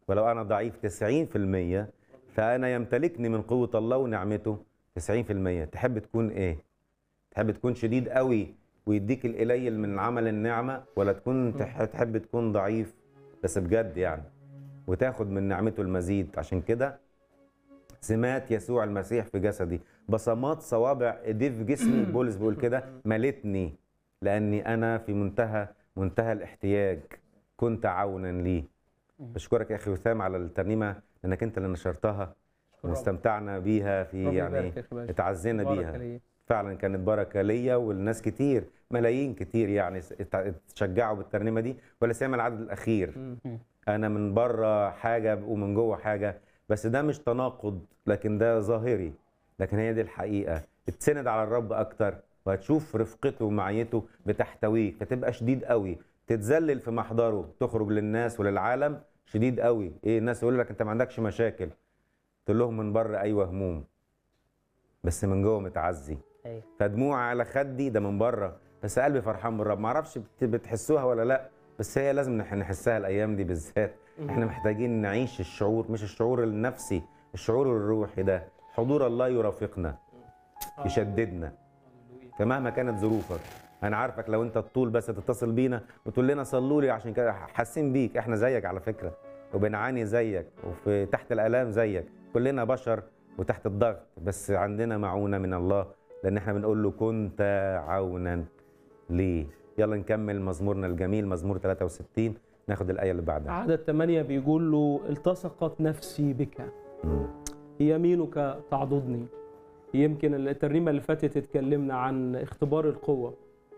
ولو انا ضعيف 90% فانا يمتلكني من قوه الله ونعمته 90% تحب تكون ايه تحب تكون شديد قوي ويديك القليل من عمل النعمه ولا تكون تح- تحب تكون ضعيف بس بجد يعني وتاخد من نعمته المزيد عشان كده سمات يسوع المسيح في جسدي بصمات صوابع ايديه في جسمي بولس بيقول كده ملتني لاني انا في منتهى منتهى الاحتياج كنت عونا لي بشكرك يا اخي وسام على الترنيمه لانك انت اللي نشرتها واستمتعنا بيها في ربنا يعني يبارك يا أخي باشا. اتعزينا بارك بيها عليك. فعلا كانت بركه ليا والناس كتير ملايين كتير يعني ات- اتشجعوا بالترنيمه دي ولا سيما العدد الاخير مم. انا من بره حاجه ومن جوه حاجه بس ده مش تناقض لكن ده ظاهري لكن هي دي الحقيقه اتسند على الرب اكتر وهتشوف رفقته ومعيته بتحتويك فتبقى شديد قوي تتذلل في محضره تخرج للناس وللعالم شديد قوي ايه الناس يقول لك انت ما عندكش مشاكل تقول لهم من بره ايوه هموم بس من جوه متعزي أيوة. فدموع على خدي ده من بره بس قلبي فرحان بالرب ما اعرفش بت- بتحسوها ولا لا بس هي لازم نح- نحسها الايام دي بالذات احنا محتاجين نعيش الشعور مش الشعور النفسي الشعور الروحي ده حضور الله يرافقنا يشددنا فمهما كانت ظروفك انا عارفك لو انت الطول بس تتصل بينا وتقول لنا صلوا لي عشان كده حاسين بيك احنا زيك على فكره وبنعاني زيك وفي تحت الالام زيك كلنا بشر وتحت الضغط بس عندنا معونه من الله لان احنا بنقول له كنت عونا ليه يلا نكمل مزمورنا الجميل مزمور 63 ناخد الايه اللي بعدها عدد ثمانية بيقول له التصقت نفسي بك مم. يمينك تعضدني يمكن الترنيمة اللي فاتت اتكلمنا عن اختبار القوة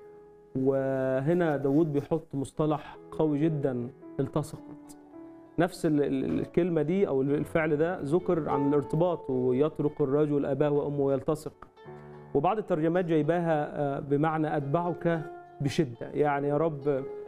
وهنا داود بيحط مصطلح قوي جدا التصقت نفس ال- ال- الكلمة دي أو الفعل ده ذكر عن الارتباط ويطرق الرجل أباه وأمه ويلتصق وبعض الترجمات جايباها آه، بمعنى أتبعك بشدة يعني يا رب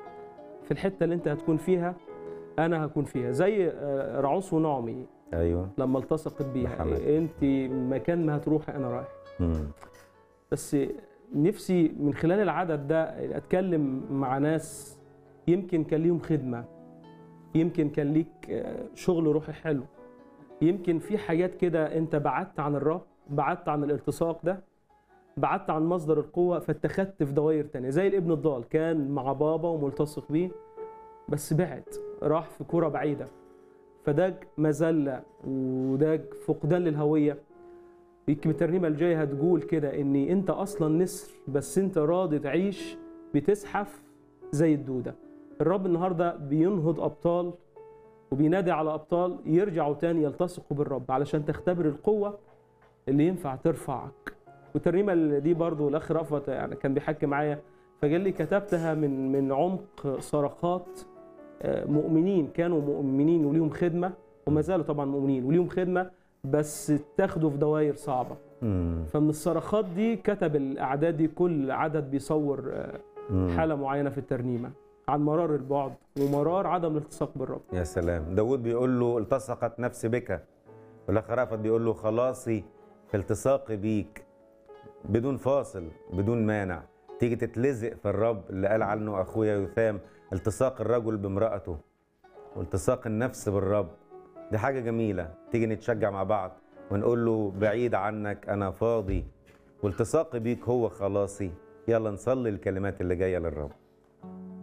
في الحتة اللي أنت هتكون فيها أنا هكون فيها زي آه، رعوس ونعمي ايوه لما التصقت بيها محمد. انت مكان ما هتروحي انا رايح مم. بس نفسي من خلال العدد ده اتكلم مع ناس يمكن كان ليهم خدمه يمكن كان ليك آه، شغل روحي حلو يمكن في حاجات كده انت بعدت عن الرب بعدت عن الالتصاق ده بعدت عن مصدر القوه فاتخذت في دوائر تانية زي الابن الضال كان مع بابا وملتصق بيه بس بعد راح في كرة بعيده فداك مذله وداك فقدان للهويه يمكن الترنيمه الجايه هتقول كده ان انت اصلا نسر بس انت راضي تعيش بتزحف زي الدوده الرب النهارده بينهض ابطال وبينادي على ابطال يرجعوا تاني يلتصقوا بالرب علشان تختبر القوه اللي ينفع ترفعك والترنيمه اللي دي برضو الاخ رأفت يعني كان بيحكي معايا فقال لي كتبتها من من عمق صرخات آه، مؤمنين كانوا مؤمنين وليهم خدمه وما زالوا طبعا مؤمنين وليهم خدمه بس اتاخدوا في دوائر صعبه مم. فمن الصرخات دي كتب الاعداد دي كل عدد بيصور آه، مم. حاله معينه في الترنيمه عن مرار البعد ومرار عدم الالتصاق بالرب يا سلام داود بيقول له التصقت نفسي بك والاخ رأفت بيقول له خلاصي في التصاقي بيك بدون فاصل بدون مانع تيجي تتلزق في الرب اللي قال عنه اخويا يثام التصاق الرجل بامرأته والتصاق النفس بالرب دي حاجة جميلة تيجي نتشجع مع بعض ونقول له بعيد عنك أنا فاضي والتصاقي بيك هو خلاصي يلا نصلي الكلمات اللي جاية للرب